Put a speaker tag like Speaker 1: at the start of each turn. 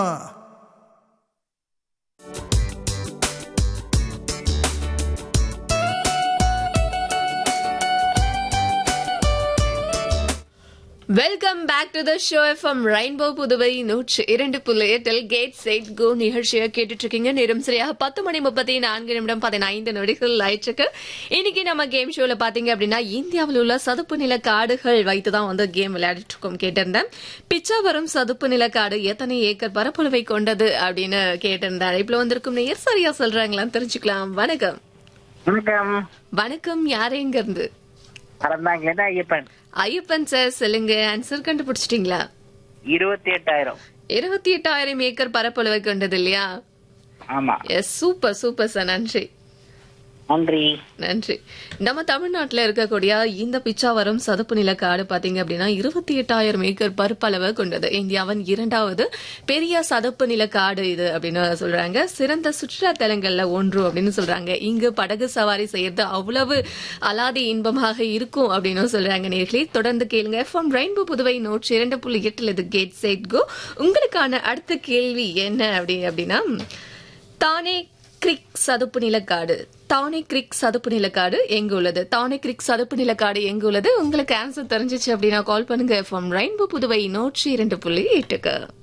Speaker 1: welcome back to the show FM rainbow Puduvai நூற்று இரண்டு புள்ளி எட்டில் கேட் சைட் கோ நிகழ்ச்சியை கேட்டுட்டு இருக்கீங்க நேரம் சரியாக பத்து மணி முப்பத்தி நான்கு நிமிடம் பதினைந்து நொடிகள் ஆயிடுச்சுக்கு இன்னைக்கு நம்ம கேம் ஷோல பாத்தீங்க அப்படின்னா இந்தியாவில் உள்ள சதுப்பு நில காடுகள் வைத்து தான் வந்து கேம் விளையாடிட்டு இருக்கோம் கேட்டிருந்தேன் பிச்சாவரம் சதுப்பு நில காடு எத்தனை ஏக்கர் பரப்பளவை கொண்டது அப்படின்னு கேட்டிருந்தேன் அழைப்புல வந்திருக்கும் நேர் சரியா சொல்றாங்களான்னு தெரிஞ்சுக்கலாம் வணக்கம்
Speaker 2: வணக்கம்
Speaker 1: வணக்கம் யாரு எங்க இருந்து
Speaker 2: அறந்தாங்கிலேருந்து ஐயப்பன்
Speaker 1: ஐயப்பன் சார் சொல்லுங்க ஆன்சர் கண்டுபிடிச்சிட்டீங்களா
Speaker 2: இருபத்தி எட்டாயிரம்
Speaker 1: இருபத்தி எட்டாயிரம் ஏக்கர் பரப்பளவை கொண்டது இல்லையா
Speaker 2: ஆமா
Speaker 1: எஸ் சூப்பர் சூப்பர் சார் நன்றி
Speaker 2: நன்றி
Speaker 1: நன்றி நம்ம தமிழ்நாட்டுல இருக்கக்கூடிய இந்த பிச்சாவரம் சதுப்பு நில காடு பாத்தீங்க அப்படின்னா இருபத்தி எட்டாயிரம் ஏக்கர் பரப்பளவை கொண்டது இந்தியாவின் இரண்டாவது பெரிய சதுப்பு நில காடு இது அப்படின்னு சொல்றாங்க சிறந்த சுற்றுலா தலங்கள்ல ஒன்று அப்படின்னு சொல்றாங்க இங்கு படகு சவாரி செய்யறது அவ்வளவு அலாதி இன்பமாக இருக்கும் அப்படின்னு சொல்றாங்க நேர்களே தொடர்ந்து கேளுங்க எஃப்எம் ரெயின்போ புதுவை நூற்றி இரண்டு புள்ளி எட்டுல இது கேட் சைட் கோ உங்களுக்கான அடுத்த கேள்வி என்ன அப்படி அப்படின்னா தானே கிரிக் சதுப்பு நிலக்காடு தானே கிரிக் சதுப்பு நிலக்காடு எங்க உள்ளது தானே கிரிக் சதுப்பு நிலக்காடு எங்க உள்ளது உங்களுக்கு ஆன்சர் தெரிஞ்சிச்சு அப்படின்னா கால் பண்ணுங்க எஃப்எம் ரெயின்போ புதுவை நூற்றி இரண்டு புள்ளி எட்டுக்கு